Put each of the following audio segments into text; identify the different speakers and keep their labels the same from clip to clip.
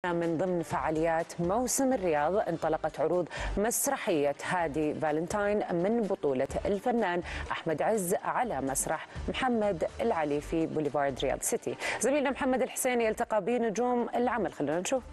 Speaker 1: من ضمن فعاليات موسم الرياض انطلقت عروض مسرحية هادي فالنتاين من بطولة الفنان أحمد عز على مسرح محمد العلي في بوليفارد رياض سيتي زميلنا محمد الحسيني يلتقى بنجوم العمل خلينا نشوف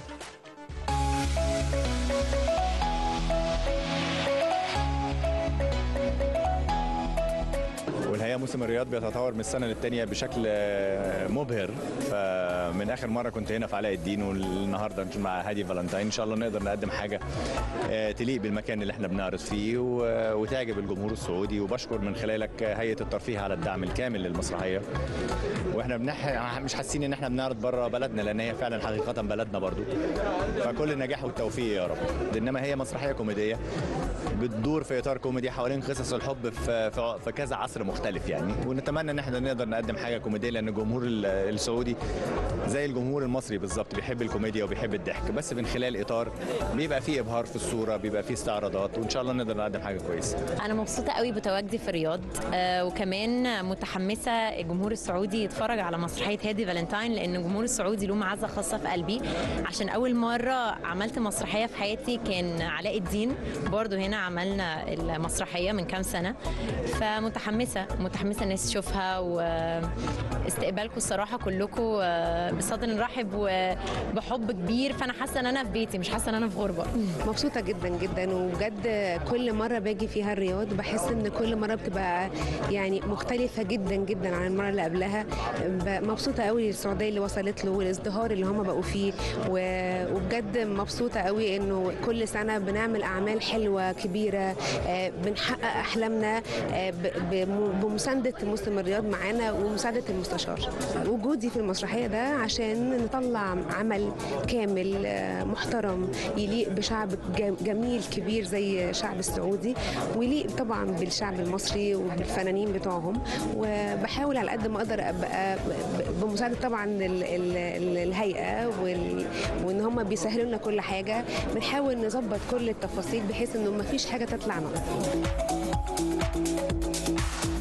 Speaker 2: والحقيقه موسم الرياض بيتطور من السنه للتانيه بشكل مبهر فمن اخر مره كنت هنا في علاء الدين والنهارده مع هادي فالنتاين ان شاء الله نقدر نقدم حاجه تليق بالمكان اللي احنا بنعرض فيه وتعجب الجمهور السعودي وبشكر من خلالك هيئه الترفيه على الدعم الكامل للمسرحيه واحنا بنح... مش حاسين ان احنا بنعرض بره بلدنا لان هي فعلا حقيقه بلدنا برضو فكل النجاح والتوفيق يا رب انما هي مسرحيه كوميديه بتدور في اطار كوميدي حوالين قصص الحب في في كذا عصر مختلف يعني ونتمنى ان احنا نقدر نقدم حاجه كوميديه لان الجمهور السعودي زي الجمهور المصري بالظبط بيحب الكوميديا وبيحب الضحك بس من خلال اطار بيبقى فيه ابهار في الصوره بيبقى فيه استعراضات وان شاء الله نقدر نقدم حاجه كويسه
Speaker 3: انا مبسوطه قوي بتواجدي في الرياض آه وكمان متحمسه الجمهور السعودي يتفرج على مسرحيه هادي فالنتاين لان الجمهور السعودي له معزه خاصه في قلبي عشان اول مره عملت مسرحيه في حياتي كان علاء الدين برضو هنا عملنا المسرحيه من كام سنه فمتحمسه متحمسه الناس تشوفها واستقبالكم الصراحه كلكم بصدر رحب وبحب كبير فانا حاسه ان انا في بيتي مش حاسه ان انا في غربه
Speaker 4: مبسوطه جدا جدا وبجد كل مره باجي فيها الرياض بحس ان كل مره بتبقى يعني مختلفه جدا جدا عن المره اللي قبلها مبسوطه قوي السعوديه اللي وصلت له والازدهار اللي هم بقوا فيه وبجد مبسوطه قوي انه كل سنه بنعمل اعمال حلوه كبيره بنحقق احلامنا بمسانده موسم الرياض معانا ومساعده المستشار وجودي في المسرحيه ده عشان نطلع عمل كامل محترم يليق بشعب جميل كبير زي الشعب السعودي ويليق طبعا بالشعب المصري وبالفنانين بتوعهم وبحاول على قد ما اقدر ابقى بمساعده طبعا الهيئه وان هم بيسهلوا لنا كل حاجه بنحاول نظبط كل التفاصيل بحيث انه ما فيش حاجه تطلع ناقصه